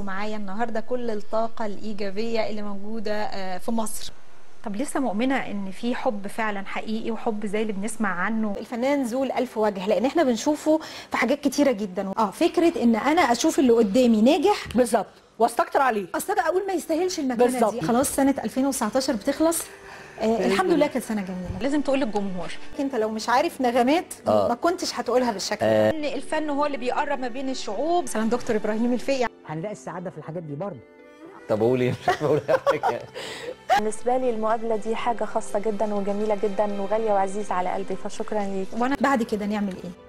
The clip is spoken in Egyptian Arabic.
معايا النهارده كل الطاقه الايجابيه اللي موجوده آه، في مصر طب لسه مؤمنه ان في حب فعلا حقيقي وحب زي اللي بنسمع عنه الفنان ذو الالف وجه لان احنا بنشوفه في حاجات كتيره جدا اه فكره ان انا اشوف اللي قدامي ناجح بالظبط واستكتر عليه اصل أنا اقول ما يستاهلش المكانه بالظبط. دي خلاص سنه 2019 بتخلص آه الحمد لله كانت سنه جميله لازم تقول للجمهور انت لو مش عارف نغمات آه. ما كنتش هتقولها بالشكل ده ان الفن هو اللي بيقرب ما بين الشعوب مثلا دكتور ابراهيم الفقي هنلاقي السعاده في الحاجات دي برضه طب اقول ايه مش عارف اقول اي حاجه بالنسبة لي المقابلة دي حاجة خاصة جدا وجميلة جدا وغالية وعزيزة على قلبي فشكرا ليك وانا بعد كده نعمل ايه